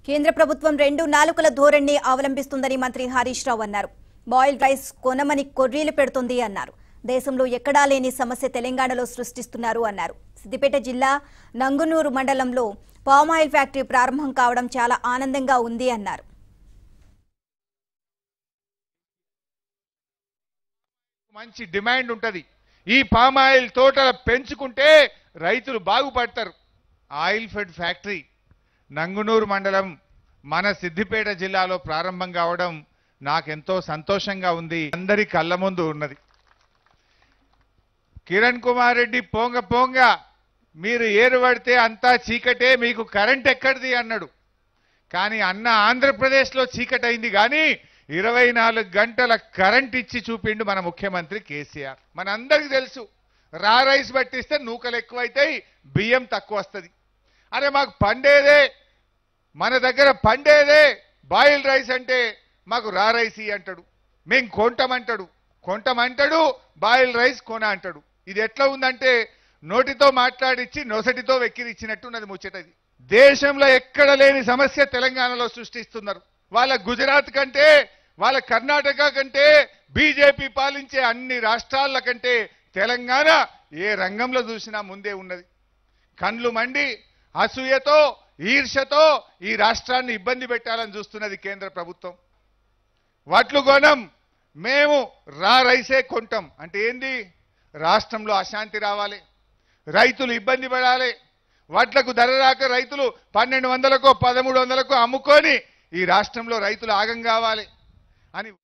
కేంద్ర ప్రభుత్వం రెండు నాలుకల ధోరణి అవలంబిస్తుందని మంత్రి హరీష్ రావు అన్నారు బాయిల్డ్ రైస్ కొనమని కొర్రీలు పెడుతుంది అన్నారు దేశంలో ఎక్కడా లేని సమస్య తెలంగాణలో సృష్టిస్తున్నారు అన్నారు సిద్దిపేట జిల్లా నంగునూరు మండలంలో పామాయిల్ ఫ్యాక్టరీ ప్రారంభం కావడం చాలా ఆనందంగా ఉంది అన్నారు మంచి డిమాండ్ ఉంటది ఈ పామ్ ఆయిల్ తోటలు పెంచుకుంటే రైతులు బాగుపడతారు ఆయిల్ ఫెడ్ ఫ్యాక్టరీ నంగునూరు మండలం మన సిద్దిపేట జిల్లాలో ప్రారంభం కావడం నాకెంతో సంతోషంగా ఉంది అందరి కళ్ళ ముందు ఉన్నది కిరణ్ కుమార్ రెడ్డి పోంగ పోంగ మీరు ఏరు పడితే అంతా చీకటే మీకు కరెంట్ ఎక్కడిది అన్నాడు కానీ అన్న ఆంధ్రప్రదేశ్లో చీకటి అయింది కానీ ఇరవై నాలుగు గంటల కరెంట్ ఇచ్చి చూపిండు మన ముఖ్యమంత్రి కేసీఆర్ మనందరికీ తెలుసు రా రైస్ పట్టిస్తే నూకలు ఎక్కువైతాయి బియ్యం తక్కువ వస్తుంది అరే మాకు పండేదే మన దగ్గర పండేదే బాయిల్ రైస్ అంటే మాకు రా రైస్ ఇయ్యి అంటాడు మేం కొంటామంటాడు కొంటామంటాడు బాయిల్ రైస్ కొన అంటాడు ఇది ఎట్లా ఉందంటే నోటితో మాట్లాడిచ్చి నొసటితో వెక్కిరిచ్చినట్టున్నది ముచ్చటది దేశంలో ఎక్కడ లేని సమస్య తెలంగాణలో సృష్టిస్తున్నారు వాళ్ళ గుజరాత్ కంటే వాళ్ళ కర్ణాటక కంటే బీజేపీ పాలించే అన్ని రాష్ట్రాల కంటే తెలంగాణ ఏ రంగంలో చూసినా ముందే ఉన్నది కండ్లు మండి అసూయతో ఈర్షతో ఈ రాష్ట్రాన్ని ఇబ్బంది పెట్టాలని చూస్తున్నది కేంద్ర ప్రభుత్వం వడ్లు కొనం మేము రా రైసే కొంటాం అంటే ఏంది రాష్ట్రంలో అశాంతి రావాలి రైతులు ఇబ్బంది పడాలి వడ్లకు ధర రాక రైతులు పన్నెండు వందలకో పదమూడు వందలకో అమ్ముకొని ఈ రాష్ట్రంలో రైతులు ఆగం కావాలి అని